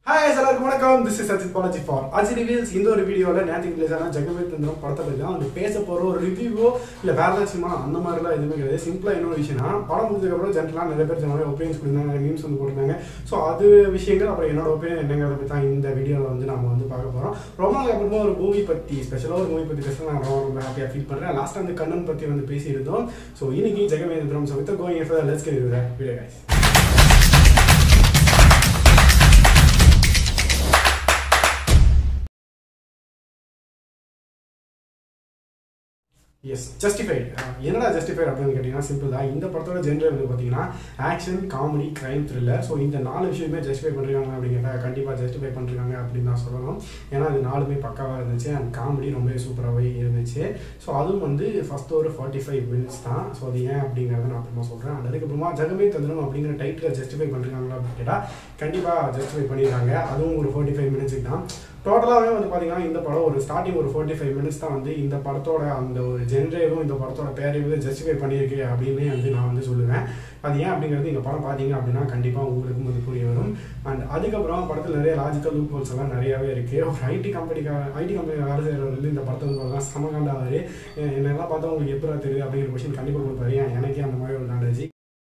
hi எல்லாருக்கும் வணக்கம் this is Ajith Balaji for Aji reviews இந்த ஒரு வீடியோவில் நேற்று ரிலீஸ் ஆன ஜெகமே தந்திரம் படத்தை பற்றி தான் வந்து பேச போகிற ஒரு ரிவ்யூவோ இல்லை வேற ஏதாச்சுமா அந்த மாதிரிலாம் எதுவுமே கிடையாது சிம்பிளாக இன்னொரு விஷயம்னா படம் முடிஞ்சதுக்கப்புறம் ஜென்ரலாக நிறைய பேர் சொன்னாங்க ஒப்பீனியன்ஸ் கொடுத்தாங்க மீம்ஸ் வந்து போட்டிருந்தாங்க ஸோ அது விஷயங்கள் அப்புறம் என்னோட ஒப்பீனியன் என்னங்கிறத பற்றி தான் இந்த வீடியோவில் வந்து நம்ம வந்து பார்க்க போகிறோம் ரொம்ப நாள் அப்புறமா ஒரு மூவி பற்றி ஸ்பெஷலாக ஒரு மூவி பற்றி பேச நான் ரொம்ப ரொம்ப ஹாப்பியாக ஃபீல் பண்ணுறேன் லாஸ்ட்டாக வந்து கண்ணன் பற்றி வந்து பேசியிருந்தோம் ஸோ இன்னைக்கு Jagame Thandhiram so with going for let's get video guys yes justified என்னடா ஜஸ்டிஃபைட் அப்படின்னு கேட்டிங்கன்னா சிம்பிள் தான் இந்த படத்தோட ஜென்ரல் வந்து பார்த்தீங்கன்னா action comedy crime thriller so இந்த நாலு விஷயமே ஜஸ்டிஃபை பண்ணுறாங்க அப்படிங்கிறத கண்டிப்பாக ஜஸ்டிஃபை பண்ணுறாங்க அப்படின்னு தான் சொல்லணும் ஏன்னா அது நாலுமே பக்காவாக இருந்துச்சு அண்ட் காமெடி ரொம்பவே சூப்பராகவே இருந்துச்சு ஸோ அதுவும் வந்து ஃபஸ்ட் ஒரு ஃபார்ட்டி ஃபைவ் மினிட்ஸ் தான் ஸோ அது ஏன் அப்படிங்கிறத நான் அப்புறமா சொல்கிறேன் அண்ட் அதுக்கப்புறமா ஜெகமே தந்திரம் அப்படிங்கிற டைட்டில் ஜஸ்டிஃபை பண்ணுறாங்களா அப்படின்னு கேட்டால் கண்டிப்பாக ஜஸ்டிஃபை பண்ணிடுறாங்க அதுவும் ஒரு ஃபார்ட்டி ஃபைவ் மினிட்ஸுக்கு தான் டோட்டலாகவே வந்து பார்த்தீங்கன்னா இந்த படம் ஒரு ஸ்டார்டிங் ஒரு ஃபார்ட்டி ஃபைவ் மினிட்ஸ் தான் வந்து இந்த படத்தோட அந்த ஒரு ஜென்ரேவும் இந்த படத்தோட பேரையும் வந்து ஜஸ்டிஃபை பண்ணியிருக்கு அப்படின்னு வந்து நான் வந்து சொல்லுவேன் அது ஏன் அப்படிங்கிறது இந்த படம் பார்த்தீங்க அப்படின்னா கண்டிப்பாக உங்களுக்கும் வந்து புரிய வரும் அண்ட் அதுக்கப்புறம் படத்தில் நிறைய லாஜிக்கல் லூப் ஹோல்ஸ் எல்லாம் நிறையாவே இருக்குது ஒரு ஐடி கம்பெனிக்காக ஐடி கம்பெனி வேலை செய்கிறவர் வந்து இந்த படத்தை வந்து பார்த்தா சமகாண்டாவார் என்னெல்லாம் பார்த்தா உங்களுக்கு எப்படி தெரியுது அப்படிங்கிற கொஸ்டின் கண்டிப்பாக கொடுப்பாரு ஏன் எனக்கே அந்த மாதிரி ஒரு நாலேஜ்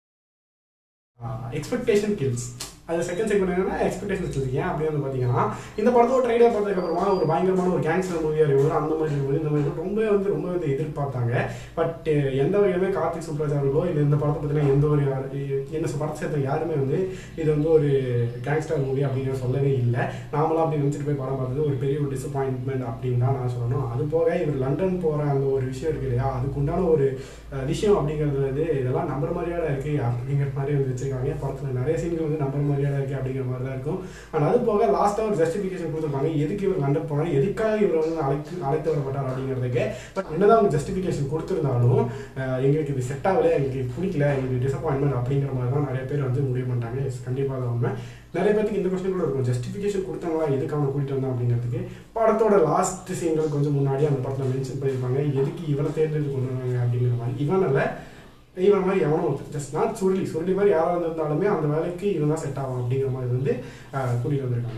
எக்ஸ்பெக்டேஷன் கில்ஸ் அது செகண்ட் செக்மெண்ட் என்னன்னா எக்ஸ்பெக்டேஷன் கில்ஸ் ஏன் அப்படின்னு வந்து பார்த்தீங்கன்னா இந்த படத்தோட ட்ரைலர் பார்த்ததுக்கு அப்புறமா ஒரு பயங்கரமான ஒரு கேங்ஸ்டர் மூவியாக இருக்கும் அந்த மாதிரி இருக்கும் இந்த மாதிரி ரொம்ப வந்து ரொம்ப வந்து எதிர்பார்த்தாங்க பட் எந்த வகையுமே கார்த்திக் சுப்ராஜ் அவர்களோ இல்லை இந்த படத்தை பற்றின எந்த ஒரு என்ன படத்தை சேர்த்த யாருமே வந்து இது வந்து ஒரு கேங்ஸ்டர் மூவி அப்படிங்கிற சொல்லவே இல்லை நாமளாம் அப்படி நினச்சிட்டு போய் படம் பார்த்தது ஒரு பெரிய ஒரு டிசப்பாயின்மெண்ட் அப்படின்னு தான் நான் சொல்லணும் அது போக இவர் லண்டன் போகிற அந்த ஒரு விஷயம் இருக்கு இல்லையா அதுக்கு உண்டான ஒரு விஷயம் அப்படிங்கிறது வந்து இதெல்லாம் நம்புற மாதிரியான இருக்கு அப்படிங்கிற மாதிரி வந்து வச்சிருக்காங்க படத்தில் நிறைய சீன்கள் வந்து நம்புற மாதிரியான இருக்கு அப்படிங்கிற மாதிரி தான் இருக்கும் ஆனால் அது போக லாஸ்ட்டாக ஒரு ஜஸ்டிஃபிகேஷன் கொடுத்துருப்பாங்க எதுக்கு இவர் லண்டன் போனார் எதுக்காக இவர் வந்து அழைத்து அழைத்து வரப்பட்டார் அப்படிங்கிறதுக்கு பட் என்னதான் அவங்க ஜஸ்டிஃபிகேஷன் கொடுத்துருந்தாலும் எங்களுக்கு இது செட் ஆகல எங்களுக்கு பிடிக்கல எங்களுக்கு டிசப்பாயின்மெண்ட் அப்படிங்கிற மாதிரி தான் நிறைய பேர் வந்து முடிவு பண்ணிட்டாங்க எஸ் கண்டிப்பாக தான் உண்மை நிறைய பேருக்கு இந்த கொஸ்டின் கூட இருக்கும் ஜஸ்டிஃபிகேஷன் கொடுத்தாங்களா எதுக்கு அவனை கூட்டிட்டு வந்தான் அப்படிங்கிறதுக்கு படத்தோட லாஸ்ட் சீன்கள் கொஞ்சம் முன்னாடி அந்த படத்தில் மென்ஷன் பண்ணியிருப்பாங்க எதுக்கு இவனை தேர்ந்தெடுத்து கொண்டு வந்தாங்க அப்படிங்கிற மாதிரி இவன் அல்ல இவன் மாதிரி எவனும் ஜஸ்ட் நாட் சுருளி சுருளி மாதிரி யாராவது இருந்தாலுமே அந்த வேலைக்கு இவன் தான் செட் ஆகும் அப்படிங்கிற மாதிரி வந்து கூட்டிகிட்டு வந்திருக்காங்க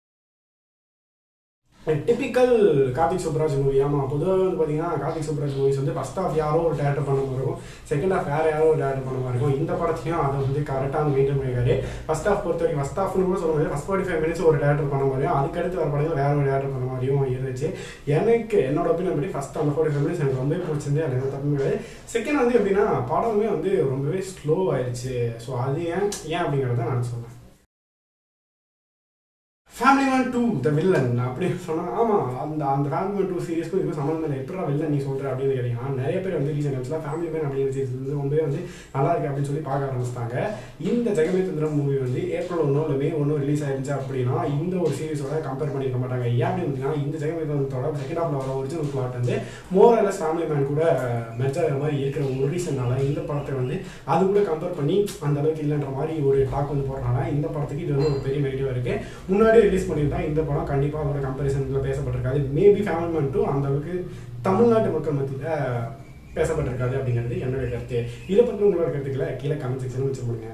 டிப்பிக்கல் கார்த்திக் சுப்ராஜ் மூவி ஆமாம் பொதுவாக வந்து பார்த்தீங்கன்னா கார்த்திக் சுப்ராஜ் மூவிஸ் வந்து ஃபஸ்ட் ஆஃப் யாரோ ஒரு டேரக்டர் பண்ண மாதிரி இருக்கும் செகண்ட் ஆஃப் வேறு யாரோ ஒரு டேரக்டர் பண்ண மாதிரி இருக்கும் இந்த படத்தையும் அதை வந்து கரெக்டாக மெயின்டைன் பண்ணியிருக்காரு ஃபஸ்ட் ஆஃப் பொறுத்த வரைக்கும் ஃபஸ்ட் ஆஃப்னு கூட சொல்ல முடியாது ஃபஸ்ட் ஃபார்ட்டி ஃபைவ் மினிட்ஸ் ஒரு டேரக்டர் பண்ண மாதிரியும் அதுக்கடுத்து வர படங்கள் வேற ஒரு டேரக்டர் பண்ண மாதிரியும் இருந்துச்சு எனக்கு என்னோட ஒப்பீனியன் படி ஃபஸ்ட் அந்த ஃபார்ட்டி ஃபைவ் மினிட்ஸ் எனக்கு ரொம்பவே பிடிச்சிருந்து அது எந்த தப்பு கிடையாது செகண்ட் வந்து எப்படின்னா படமே வந்து ரொம்பவே ஸ்லோ ஆயிடுச்சு ஸோ அது ஏன் ஏன் அப்படிங்கிறத நான் சொல்லுவேன் Family Man two the villain அப்படின்னு சொன்னால் ஆமாம் அந்த அந்த ஃபேமிலி மேன் டூ சீரியஸ்க்கும் இதுக்கும் சம்மந்தம் இல்லை எப்படா வில்லன் நீ சொல்கிற அப்படின்னு கேட்டீங்கன்னா நிறைய பேர் வந்து ரீசன் டைம்ஸில் ஃபேமிலி மேன் அப்படிங்கிற சீரியஸ் வந்து ரொம்பவே வந்து நல்லா இருக்கு அப்படின்னு சொல்லி பார்க்க ஆரம்பிச்சிட்டாங்க இந்த ஜெகமே தந்திரம் மூவி வந்து ஏப்ரல் ஒன்றோ இல்லை மே ஒன்றும் ரிலீஸ் ஆயிருந்துச்சு அப்படின்னா இந்த ஒரு சீரிஸோட கம்பேர் பண்ணியிருக்க மாட்டாங்க ஏன் அப்படின்னு இந்த ஜெகமே தந்திரத்தோட செகண்ட் ஹாஃப்ல வர ஒரிஜினல் பிளாட் வந்து மோர் அல்லஸ் ஃபேமிலி மேன் கூட மெர்ஜ் ஆகிற மாதிரி இருக்கிற ஒரு ரீசன்னால இந்த படத்தை வந்து அது கூட கம்பேர் பண்ணி அந்த அளவுக்கு இல்லைன்ற மாதிரி ஒரு டாக் வந்து போடுறனால இந்த படத்துக்கு இது வந்து ஒரு பெரிய நெகட்டிவாக இருக்கு முன்னாடி ரிலீஸ் பண்ணியிருந்தா இந்த படம் கண்டிப்பாக அதோட கம்பேரிசனில் பேசப்பட்டிருக்காது மேபி ஃபேமிலி மேன் டூ அந்த அளவுக்கு தமிழ்நாட்டு மக்கள் மத்தியில் பேசப்பட்டிருக்காது அப்படிங்கிறது என்னுடைய கருத்து இதை பற்றி உங்களோட கருத்துக்களை கீழே கமெண்ட் செக்ஷன் வச்சு கொடுங்க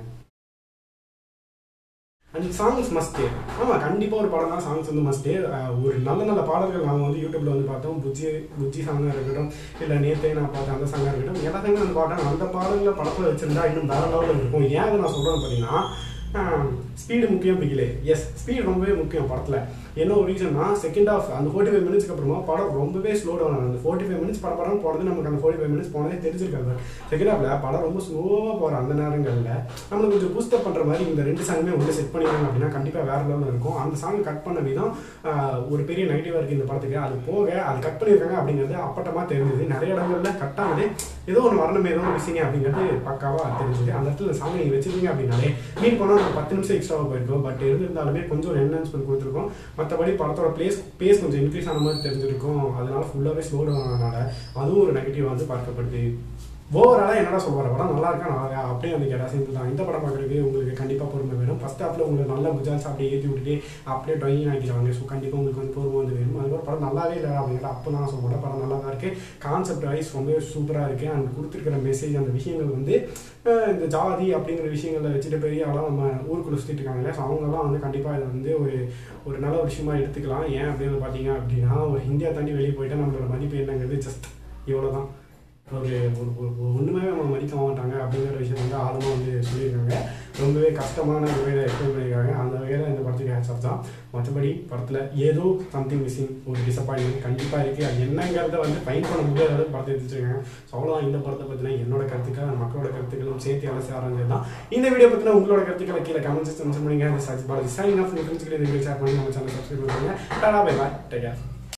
அண்ட் சாங்ஸ் மஸ்ட்டு ஆமாம் கண்டிப்பாக ஒரு படம் தான் சாங்ஸ் வந்து மஸ்ட்டு ஒரு நல்ல நல்ல பாடல்கள் நாங்கள் வந்து யூடியூப்பில் வந்து பார்த்தோம் புஜ்ஜி புஜ்ஜி சாங்காக இருக்கட்டும் இல்லை நேற்றே நான் பார்த்தேன் அந்த சாங்காக இருக்கட்டும் எல்லா சாங்கும் வந்து பார்த்தேன் அந்த பாடல்களை படத்தில் வச்சுருந்தா இன்னும் வேற லெவலில் இருக்கும் ஏன் அதை நான் சொல்கிறேன்னு பார்த்தீங்கன்னா ஸ்பீடு முக்கியம் பிகிலே எஸ் ஸ்பீடு ரொம்பவே முக்கியம் படத்தில் என்ன ஒரு ரீசன்னா செகண்ட் ஆஃப் அந்த ஃபோர்ட்டி ஃபைவ் மினிட்ஸ்க்கு அப்புறமா படம் ரொம்பவே ஸ்லோ டவுன் ஆகும் அந்த ஃபோர்ட்டி ஃபைவ் மினிட்ஸ் படம் படம் போனது நமக்கு அந்த ஃபோர்ட்டி ஃபைவ் மினிட்ஸ் போனதே தெரிஞ்சிருக்காது செகண்ட் ஆஃப்ல படம் ரொம்ப ஸ்லோவாக போகிற அந்த நேரங்களில் நம்மளுக்கு கொஞ்சம் பூஸ்டப் பண்ணுற மாதிரி இந்த ரெண்டு சாங்குமே உள்ள செட் பண்ணிடுறாங்க அப்படின்னா கண்டிப்பாக வேற லெவலில் இருக்கும் அந்த சாங் கட் பண்ண விதம் ஒரு பெரிய நெகட்டிவாக இருக்குது இந்த படத்துக்கு அது போக அது கட் பண்ணியிருக்காங்க அப்படிங்கிறது அப்பட்டமாக தெரிஞ்சது நிறைய இடங்கள்ல கட் ஆனது ஏதோ ஒன்று வரணுமே ஏதோ ஒன்று மிஸ்ஸிங்க அப்படிங்கிறது பக்காவாக தெரிஞ்சது அந்த இடத்துல சாங் நீங்கள் வச்சிருக்கீங்க அப்படின்னாலே மீன் பண்ணால் நம்ம பத்து நிமிஷம் எக்ஸ்ட்ராவாக போயிருக்கோம் பட் இருந்திருந்தாலுமே கொஞ்சம் ஒரு என்ஹான்ஸ்மெண்ட் கொடுத்துருக்கோம் மற்றபடி படத்தோட பிளேஸ் பேஸ் கொஞ்சம் இன்க்ரீஸ் ஆன மாதிரி தெரிஞ்சிருக்கும் அதனால ஃபுல்லாகவே ஸ்லோ டவுன் ஆனதுனால அதுவும் ஒரு நெகட்டிவாக வந்து பார்க்கப்படுது ஓவராலாக என்னடா சொல்வார் படம் நல்லா இருக்கா நல்லா இருக்கா அப்படியே வந்து கேட்டால் சிம்பிள் தான் இந்த படம் பார்க்குறதுக்கு உங்களுக்கு கண்டிப்பாக பொறுமை வேணும் ஃபஸ்ட் ஹாஃபில் உங்களுக்கு நல்லா குஜால்ஸ் அப்படியே ஏற்றி விட்டுட்டு அப்படியே ட்ரைனிங் ஆக்கிடுவாங்க ஸோ கண்டிப்பாக உங்களுக்கு வந்து பொறுமை வந்து வேணும் அதுக்கப்புறம் படம் நல்லாவே இல்லை அப்படிங்கிற அப்போ தான் சொல்ல மாட்டேன் படம் நல்லா தான் இருக்குது கான்செப்ட் வைஸ் ரொம்ப சூப்பராக இருக்குது அண்ட் கொடுத்துருக்கிற மெசேஜ் அந்த விஷயங்கள் வந்து அஹ், இந்த ஜாதி அப்படிங்கிற விஷயங்களை வச்சுட்டு பெரிய ஆளாக நம்ம ஊருக்குள்ள சுற்றிட்டு இருக்காங்களே ஸோ அவங்கெல்லாம் வந்து கண்டிப்பாக இதை வந்து ஒரு ஒரு நல்ல ஒரு விஷயமா எடுத்துக்கலாம் ஏன் அப்படின்னு பார்த்தீங்க அப்படின்னா ஒரு இந்தியா தாண்டி வெளியே போயிட்டா நம்மளோட மதிப்பு என்னங்கிறது ஜஸ்ட் இவ்வளோ தான் ஒரு ஒரு ஒரு ஒரு ஒன்றுமே நம்ம மதிக்க மாட்டாங்க அப்படிங்கிற விஷயம் வந்து ஆழமாக வந்து சொல்லியிருக்காங்க ரொம்பவே கஷ்டமான வகையில் எக்ஸ்பிளைன் பண்ணியிருக்காங்க அந்த வகையில் இந்த படத்துக்கு ஹேட்ஸ் தான் மற்றபடி படத்தில் ஏதோ சம்திங் மிஸ்ஸிங் ஒரு டிசப்பாயின்மெண்ட் கண்டிப்பாக இருக்குது அது என்னங்கிறத வந்து ஃபைன் பண்ண முடியாத அளவுக்கு படத்தை எடுத்துருக்காங்க ஸோ அவ்வளோதான் இந்த படத்தை பற்றின என்னோட கருத்துக்கள் மக்களோட கருத்துக்களும் சேர்த்து அலசி ஆரம்பிச்சது தான் இந்த வீடியோ பற்றின உங்களோட கருத்துக்களை கீழே கமெண்ட் செக்ஷன் பண்ணுங்க சாட்சி பாலாஜி சைன் ஆஃப் ஃப்ரெண்ட்ஸ்க்கு இந்த வீடியோ ஷேர் பண்ணி நம்ம சேனல் சப்ஸ்கிரைப் பண்ணுங்க டாடா பை பாய் டேக் கேர்